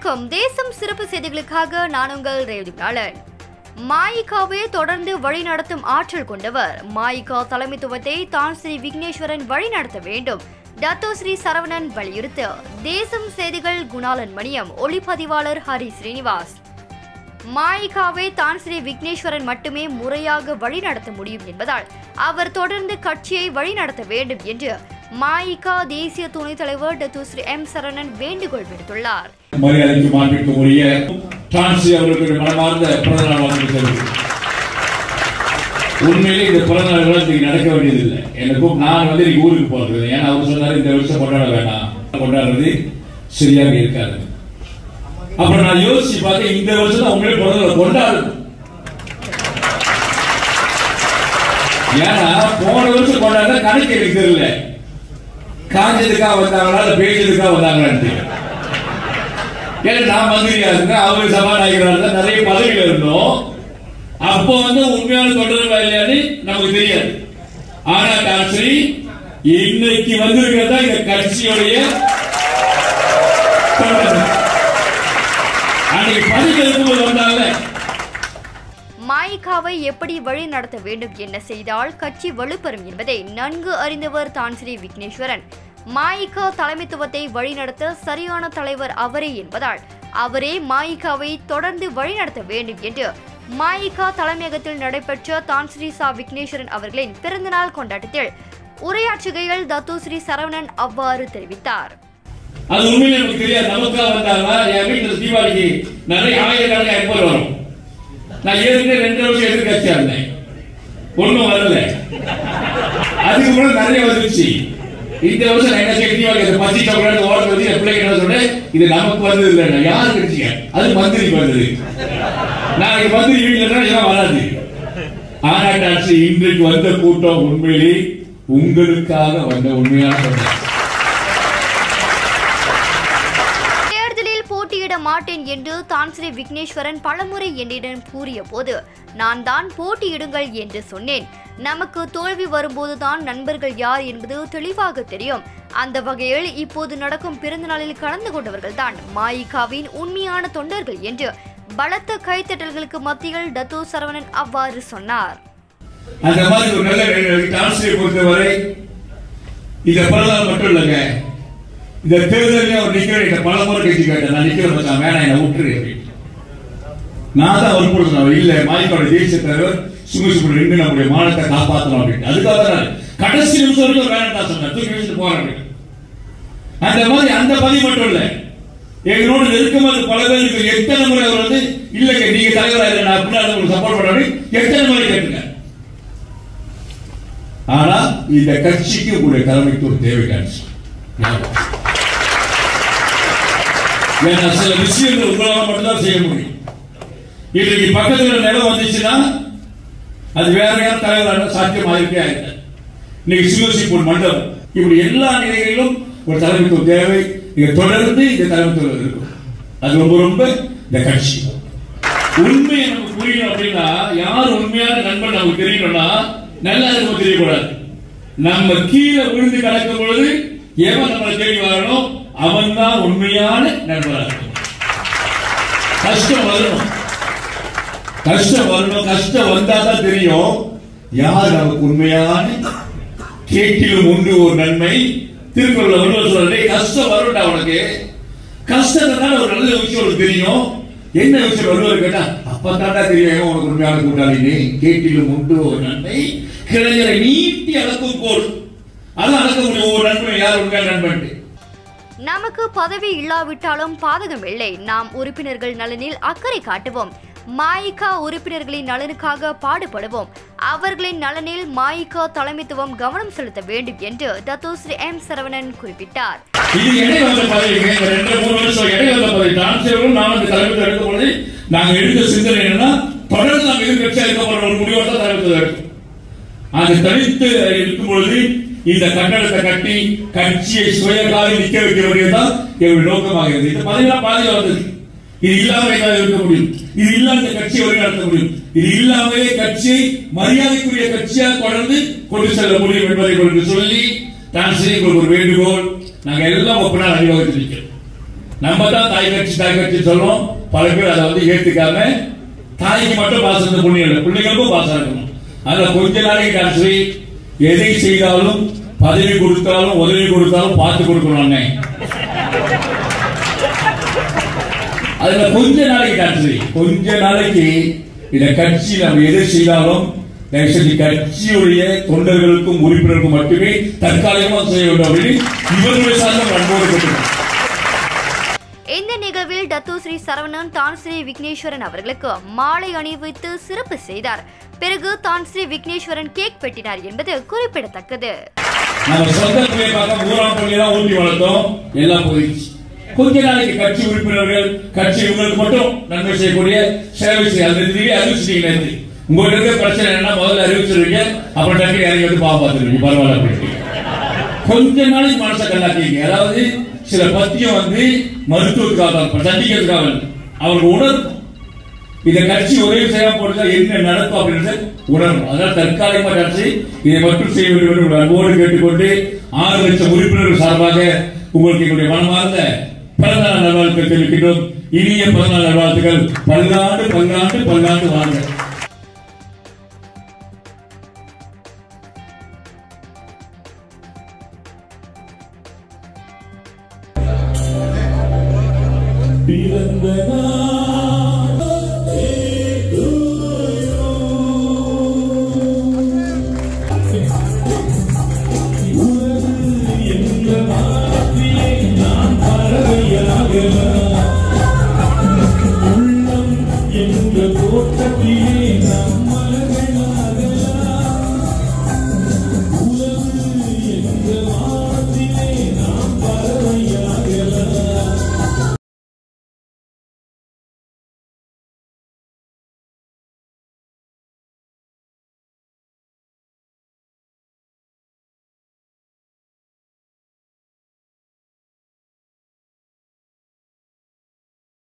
வணக்கம் தேசம் சிறப்பு செய்திகளுக்காக நான் உங்கள் ரேவதி நாளன் மாயிகாவே தொடர்ந்து வழிநடத்தும் ஆற்றல் கொண்டவர் மாயிகா தலைமைத்துவத்தை தான் ஸ்ரீ விக்னேஸ்வரன் வழிநடத்த வேண்டும் டத்தோ ஸ்ரீ சரவணன் வலியுறுத்து தேசம் செய்திகள் குணாலன் மணியம் ஒளிப்பதிவாளர் ஹரி ஸ்ரீனிவாஸ் மாயிகாவை தான் ஸ்ரீ விக்னேஸ்வரன் மட்டுமே முறையாக வழிநடத்த முடியும் என்பதால் அவர் தொடர்ந்து கட்சியை வழிநடத்த வேண்டும் என்று மாயிகா தேசிய துணைத் தலைவர் டத்து ஸ்ரீ எம் சரவணன் வேண்டுகோள் விடுத்துள்ளார் மரியாதைக்கு மாற்றிக்கக்கூடிய டான்சி அவர்களுக்கு மனமார்ந்த பிறந்தநாள் வாழ்த்துக்கள் உண்மையிலே இந்த பிறந்தநாள் விழா இன்னைக்கு நடக்க வேண்டியதில்லை எனக்கும் நான் வந்து இன்னைக்கு ஊருக்கு போறது ஏன்னா அவர் சொன்னாரு இந்த வருஷம் கொண்டாட வேண்டாம் கொண்டாடுறது சரியாக இருக்காது அப்புறம் நான் யோசிச்சு பார்த்தேன் இந்த வருஷம் தான் உண்மையிலே பிறந்தநாள் கொண்டாடணும் ஏன்னா போன வருஷம் கொண்டாட கணக்கு எனக்கு தெரியல காஞ்சதுக்காக வந்தாங்களா இல்ல பேஞ்சதுக்காக வந்தாங்களான்னு தெரியல ஏன்னா நான் மந்திரியா இருந்தேன் அவரு சபாநாயகரா இருந்தா நிறைய பதவியில இருந்தோம் அப்போ வந்து உண்மையான தொடர்பா இல்லையான்னு நமக்கு தெரியாது ஆனா காட்சி இன்னைக்கு வந்திருக்கிறதா இந்த கட்சியுடைய தொடர்பு. அன்னைக்கு பதவியில் இருக்கும்போது வந்தாங்கல்ல மாயிகாவை எப்படி வழி நடத்த வேண்டும் என்ன செய்தால் கட்சி வலுப்பெறும் என்பதை நன்கு அறிந்தவர் தான் ஸ்ரீ விக்னேஸ்வரன் மாயிகா தலைமைத்துவத்தை வழிநடத்த சரியான தலைவர் அவரே என்பதால் அவரே மாயிகாவை தொடர்ந்து வழிநடத்த வேண்டும் என்று மாயிகா தலைமையகத்தில் நடைபெற்ற தான் ஸ்ரீ சா விக்னேஸ்வரன் அவர்களின் பிறந்தநாள் கொண்டாட்டத்தில் உரையாற்றுகையில் தத்து ஸ்ரீ சரவணன் அவ்வாறு தெரிவித்தார் அது உண்மையிலே நமக்கு தெரியாது நமக்கா வந்தாங்க என் வீட்டுல தீபாவளிக்கு நிறைய ஆயிரக்கணக்கான ஐம்பது வரும் நான் ஏற்கனவே ரெண்டு வருஷம் எதிர்கட்சியா இருந்தேன் ஒண்ணும் வரல அதுக்கு முன்னாடி நிறைய வந்துருச்சு இந்த வருஷம் நான் என்ன செய்ய தீபாவளி அந்த பச்சை சாப்பிடாது ஓரத்தில் வச்சு என் பிள்ளைங்க என்ன சொன்னேன் இது நமக்கு வந்தது இல்லை நான் யாரு கட்சிங்க அது மந்திரிக்கு வந்தது நாளைக்கு மந்திரி வீட்டுல இருந்தா இதெல்லாம் வராது ஆனா டாக்டர் இன்றைக்கு வந்த கூட்டம் உண்மையிலே உங்களுக்காக வந்த உண்மையான சொன்னேன் தேர்தலில் போட்டியிட மாட்டேன் என்று தான் ஸ்ரீ விக்னேஸ்வரன் பலமுறை என்னிடம் கூறிய போது நான் தான் போட்டியிடுங்கள் என்று சொன்னேன் நமக்கு தோல்வி வரும்போதுதான் நண்பர்கள் யார் என்பது தெளிவாக தெரியும் அந்த வகையில் இப்போது நடக்கும் பிறந்தநாளில் கலந்து கொண்டவர்கள் தான் மாயிகாவின் உண்மையான தொண்டர்கள் என்று பலத்த கைத்தட்டல்களுக்கு மத்தியில் டத்து சரவணன் அவ்வாறு சொன்னார் அந்த மாதிரி ஒரு நல்ல டான்ஸை பொறுத்தவரை இந்த பரவாயில்ல மட்டும் இல்லைங்க இந்த தேர்தலே அவர் நிக்கிற இந்த பல முறை கட்சி கேட்டேன் நான் நிக்கிற மச்சான் வேணாம் என்ன விட்டுரு அப்படின்னு. நான் தான் வற்புறுத்தினேன் அவர் இல்ல மாய்க்கோட தேசிய தலைவர் சுமி சுமி நின்று நம்முடைய மானத்தை காப்பாற்றணும் அப்படின்னு அதுக்காக தான் நான் கடைசி நிமிஷம் வரைக்கும் வேணாம் தான் சொன்னேன் தூக்கி வச்சுட்டு போறேன் அப்படின்னு. அந்த மாதிரி அந்த பதிவு மட்டும் இல்ல எங்களோட நெருக்கமாக பல பேருக்கு எத்தனை முறை அவர் வந்து இல்லைங்க நீங்க தலைவரா இல்லை நான் பின்னாடி உங்களுக்கு சப்போர்ட் பண்றேன் எத்தனை முறை கேட்டுங்க ஆனா இந்த கட்சிக்கு உங்களுடைய தலைமைத்துவம் தேவை டான்ஸ் ஏன்னா சில விஷயங்கள் உங்களால மட்டும்தான் செய்ய முடியும் இன்னைக்கு பக்கத்துல நிலம் வந்துச்சுன்னா அது வேற யாரும் தலைவர் சாத்தியம் ஆயிருக்கே ஆயிருக்க இன்னைக்கு சிவசிப்பூர் மண்டபம் இப்படி எல்லா நிலைகளிலும் ஒரு தலைமைத்துவம் தேவை நீங்க தொடர்ந்து இந்த தலைமைத்துவம் இருக்கும் அது ரொம்ப ரொம்ப இந்த கட்சி உண்மையை நமக்கு புரியணும் அப்படின்னா யார் உண்மையான நண்பன் நமக்கு தெரியணும்னா நல்லா இருக்கும் தெரியக்கூடாது நம்ம கீழே விழுந்து கிடக்கும் பொழுது எவன் நம்மளை தேடி வரணும் அவன் தான் உண்மையான நண்பராக இருக்கும் கஷ்டம் வரணும் கஷ்டம் வரணும் கஷ்டம் வந்தா தான் தெரியும் யார் நமக்கு உண்மையான கேட்டிலும் உண்டு ஒரு நன்மை திருக்குறள் வள்ளுவர் சொல்றே கஷ்டம் வரும்டா உனக்கு கஷ்டத்தினால ஒரு நல்ல விஷயம் உனக்கு தெரியும் என்ன விஷயம் வள்ளுவர் கேட்டா அப்பதான்டா தெரியும் உனக்கு உண்மையான கூட்டாளி கேட்டிலும் உண்டு ஒரு நன்மை கிளைஞரை நீட்டி அளக்கும் போல் அது அளக்க முடியும் ஒரு நண்பன் யார் உண்மையான நண்பன் நமக்கு பதவி இல்லாவிட்டாலும் பாதகம் இல்லை நாம் உறுப்பினர்கள் நலனில் அக்கறை காட்டுவோம் மாயிகா உறுப்பினர்களின் நலனுக்காக பாடுபடுவோம் அவர்களின் நலனில் மாயிகா தலைமைத்துவம் கவனம் செலுத்த வேண்டும் என்று தத்தோ ஸ்ரீ எம் சரவணன் குறிப்பிட்டார் இது இடையில வந்த பதவிங்க இந்த ரெண்டு மூணு வருஷம் இடையில வந்த பதவி டான்சரும் நானும் இந்த தலைமைத்துவம் எடுக்கும் பொழுது நாங்க எடுத்த சிந்தனை என்னன்னா தொடர்ந்து நாங்க எதிர்கட்சியா இருக்க போற ஒரு முடிவோட தான் தலைமைத்துவம் எடுக்கும் அது தனித்து இருக்கும் பொழுது இந்த கட்டடத்தை கட்டி கட்சியை சுயகாலி நிக்க வைக்க வேண்டியதுதான் எங்களுடைய நோக்கமாக இருந்தது இந்த பதவியெல்லாம் பாதியா வந்தது இது இல்லாம எங்களால் இருக்க முடியும் இது இல்லாம இந்த கட்சியை வழிநடத்த முடியும் இது இல்லாமலே கட்சியை மரியாதைக்குரிய கட்சியாக தொடர்ந்து கொண்டு செல்ல முடியும் என்பதை உங்களுக்கு சொல்லி தான் செய்ய உங்களுக்கு ஒரு வேண்டுகோள் நாங்க எல்லாம் ஒப்பனால் அணிவகுத்து நிற்கிறோம் நம்ம தான் தாய் கட்சி தாய் கட்சி சொல்றோம் பல பேர் அதை வந்து ஏத்துக்காம தாய்க்கு மட்டும் பாசத்தை புண்ணியம் இல்லை பிள்ளைங்களுக்கும் பாசம் இருக்கணும் அதுல கொஞ்ச நாளைக்கு கடைசி எதை செய்தாலும் பதவி கொடுத்தாலும் உதவி கொடுத்தாலும் பார்த்து கொடுக்கணும் அண்ணே அதுல கொஞ்ச நாளைக்கு கடைசி கொஞ்ச நாளைக்கு இந்த கட்சி நம்ம எதை செய்தாலும் தயவு செஞ்சு கட்சியுடைய தொண்டர்களுக்கும் உறுப்பினருக்கும் மட்டுமே தற்காலிகமாக செய்ய வேண்டும் அப்படின்னு இவர்களுடைய சார்ந்த அன்போடு கேட்டுக்கிறேன் இந்த நிகழ்வில் டத்து ஸ்ரீ சரவணன் தான் ஸ்ரீ விக்னேஸ்வரன் அவர்களுக்கு மாலை அணிவித்து சிறப்பு செய்தார் பிறகு தான் ஸ்ரீ விக்னேஸ்வரன் கேக் வெட்டினார் என்பது குறிப்பிடத்தக்கது நம்ம சொந்த பிள்ளைய பார்க்க ஊராம் பள்ளியெல்லாம் ஊட்டி வளர்த்தோம் எல்லாம் போயிடுச்சு கொஞ்ச நாளைக்கு கட்சி உறுப்பினர்கள் கட்சி இவங்களுக்கு மட்டும் நன்மை செய்யக்கூடிய சேவை செய்ய அது திடீர்னு அறிவிச்சிட்டீங்க நேத்து. உங்கள்ட்ட இருக்க பிரச்சனை என்னன்னா முதல்ல அறிவிச்சிருவீங்க அப்புறம் டக்கு இறங்கி வந்து பாவம் பார்த்துருவீங்க பரவாயில்ல அப்படின்னு கொஞ்ச நாளைக்கு மனசை கல்லாக்கிங்க அதாவது சில பத்தியம் வந்து மருத்துவத்துக்காக இப்ப தண்டிக்கிறதுக்காக இல்லை. அவருக்கு உணர்வு இந்த கட்சி உதவி செய்யாம போடுறதா என்ன நடக்கும் அப்படின்றத உணரணும் அதனால தற்காலிகமா கட்சி இதை மட்டும் செய்ய வேண்டும் என்று உங்கள் அன்போடு கேட்டுக்கொண்டு ஆறு லட்சம் உறுப்பினர்கள் சார்பாக உங்களுக்கு எங்களுடைய மனமார்ந்த பிறந்தநாள் நல்வாழ்த்துக்கள் தெரிவிக்கின்றோம் இனிய பிறந்தநாள் நல்வாழ்த்துக்கள் பல்லாண்டு பல்லாண்டு பல்லாண்டு வாங்க பிறந்த நாள்